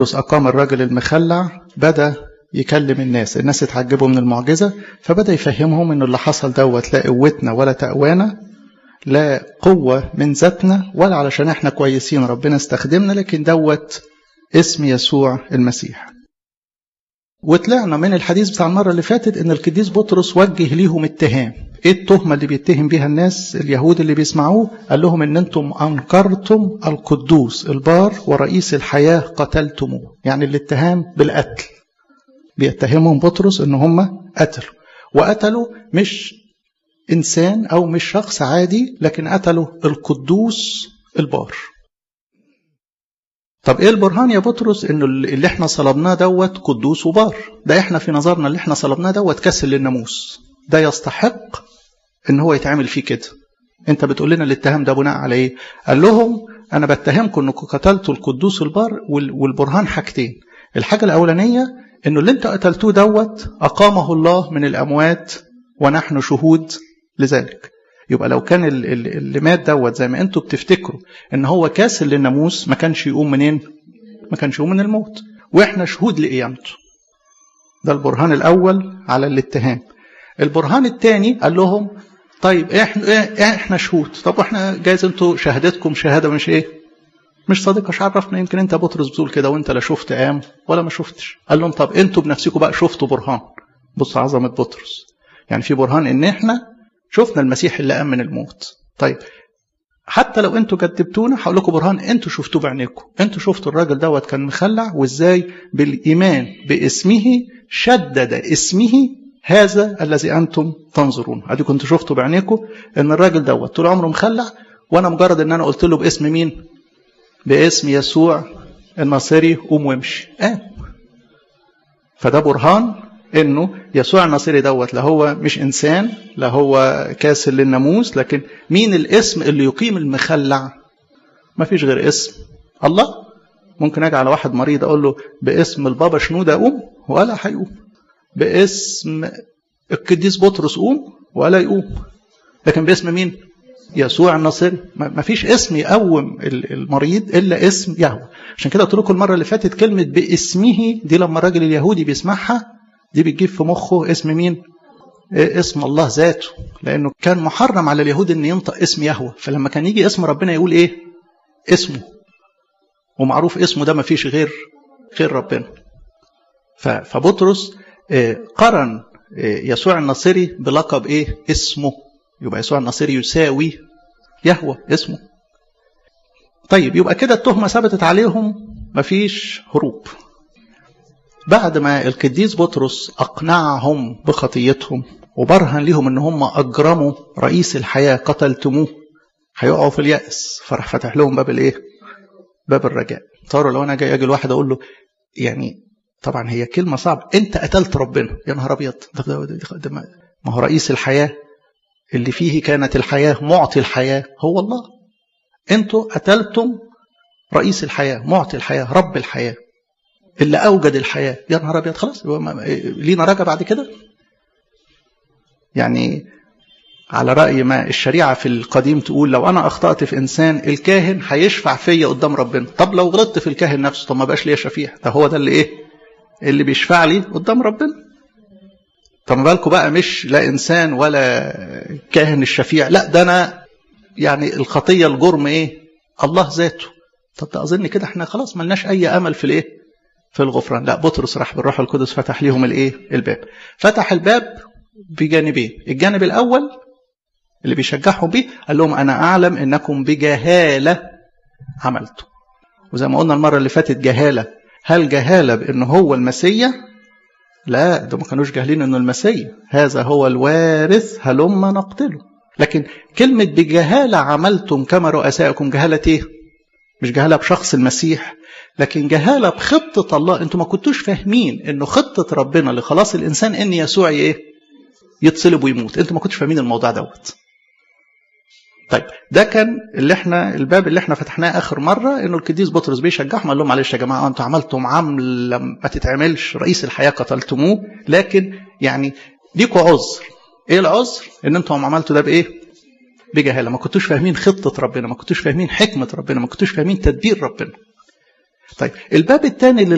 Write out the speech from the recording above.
أقام الراجل المخلع بدأ يكلم الناس الناس اتعجبوا من المعجزة فبدأ يفهمهم إنه اللي حصل دوت لا قوتنا ولا تقوانا لا قوة من ذاتنا ولا علشان احنا كويسين ربنا استخدمنا لكن دوت اسم يسوع المسيح وطلعنا من الحديث بتاع المرة اللي فاتت ان القديس بطرس وجه ليهم اتهام ايه التهمة اللي بيتهم بيها الناس اليهود اللي بيسمعوه قال لهم ان انتم انكرتم القدوس البار ورئيس الحياة قتلتموه يعني الاتهام بالقتل بيتهمهم بطرس ان هم قتلوا وقتلوا مش انسان او مش شخص عادي لكن قتلوا القدوس البار طب ايه البرهان يا بطرس انه اللي احنا صلبناه دوت قدوس وبار ده احنا في نظرنا اللي احنا صلبناه دوت كسر للناموس ده يستحق ان هو يتعمل فيه كده انت بتقول لنا الاتهام ده بناء على ايه قال لهم انا بتهمكم انكم قتلتوا القدوس البار والبرهان حاجتين الحاجه الاولانيه انه اللي انت قتلتوه دوت اقامه الله من الاموات ونحن شهود لذلك يبقى لو كان اللي مات دوت زي ما انتوا بتفتكروا ان هو كاسر للناموس ما كانش يقوم منين ما كانش يقوم من الموت واحنا شهود لقيامته ده البرهان الاول على الاتهام البرهان الثاني قال لهم طيب احنا احنا شهود طب واحنا جايز انتوا شهادتكم شهاده مش ايه مش صادقه مش عرفنا يمكن انت بطرس بتقول كده وانت لا شفت قام ولا ما شفتش قال لهم طب انتوا بنفسكم بقى شفتوا برهان بص عظمه بطرس يعني في برهان ان احنا شفنا المسيح اللي قام من الموت طيب حتى لو انتوا كذبتونا هقول لكم برهان انتوا شفتوه بعينيكم انتوا شفتوا الراجل دوت كان مخلع وازاي بالايمان باسمه شدد اسمه هذا الذي انتم تنظرون ادي كنتوا شفتوا بعينيكم ان الراجل دوت طول عمره مخلع وانا مجرد ان انا قلت له باسم مين باسم يسوع الناصري قوم وامشي قام آه. فده برهان انه يسوع الناصري دوت لا هو مش انسان لا هو كاسر للناموس لكن مين الاسم اللي يقيم المخلع ما فيش غير اسم الله ممكن اجي على واحد مريض اقول له باسم البابا شنودة قوم ولا هيقوم باسم القديس بطرس قوم ولا يقوم لكن باسم مين يسوع الناصري ما فيش اسم يقوم المريض الا اسم يهوه عشان كده قلت لكم المره اللي فاتت كلمه باسمه دي لما الراجل اليهودي بيسمعها دي بتجيب في مخه اسم مين اسم الله ذاته لانه كان محرم على اليهود ان ينطق اسم يهوه فلما كان يجي اسم ربنا يقول ايه اسمه ومعروف اسمه ده ما فيش غير غير ربنا فبطرس قرن يسوع الناصري بلقب ايه اسمه يبقى يسوع الناصري يساوي يهوه اسمه طيب يبقى كده التهمه ثبتت عليهم مفيش هروب بعد ما القديس بطرس أقنعهم بخطيتهم وبرهن لهم ان هم أجرموا رئيس الحياة قتلتموه هيقعوا في اليأس فراح فتح لهم باب الايه باب الرجاء تصوروا لو انا جاي اجي لواحد اقول له يعني طبعا هي كلمة صعبة انت قتلت ربنا يا نهار ابيض ما هو رئيس الحياة اللي فيه كانت الحياة معطي الحياة هو الله انتوا قتلتم رئيس الحياة معطي الحياة رب الحياة اللي اوجد الحياه يا نهار ابيض خلاص لينا رجا بعد كده يعني على راي ما الشريعه في القديم تقول لو انا اخطات في انسان الكاهن هيشفع فيا قدام ربنا طب لو غلطت في الكاهن نفسه طب ما بقاش ليا شفيع ده هو ده اللي ايه اللي بيشفع لي قدام ربنا طب ما بالكم بقى مش لا انسان ولا كاهن الشفيع لا ده انا يعني الخطيه الجرم ايه الله ذاته طب ده اظن كده احنا خلاص ملناش اي امل في الايه في الغفران لا بطرس راح بالروح القدس فتح ليهم الايه الباب فتح الباب بجانبين الجانب الاول اللي بيشجعهم بيه قال لهم انا اعلم انكم بجهاله عملتم وزي ما قلنا المره اللي فاتت جهاله هل جهاله بان هو المسيا لا ده ما كانوش جاهلين انه المسيا هذا هو الوارث هلما نقتله لكن كلمه بجهاله عملتم كما رؤسائكم جهاله ايه مش جهاله بشخص المسيح لكن جهاله بخطه الله انتوا ما كنتوش فاهمين انه خطه ربنا لخلاص الانسان ان يسوع ايه يتصلب ويموت انتوا ما كنتوش فاهمين الموضوع دوت طيب ده كان اللي احنا الباب اللي احنا فتحناه اخر مره انه القديس بطرس بيشجعهم قال لهم معلش يا جماعه انتوا عملتم عمل ما تتعملش رئيس الحياه قتلتموه لكن يعني ليكوا عذر ايه العذر ان انتم عملتوا ده بايه بجهاله ما كنتوش فاهمين خطه ربنا ما كنتوش فاهمين حكمه ربنا ما كنتوش فاهمين تدبير ربنا طيب الباب الثاني اللي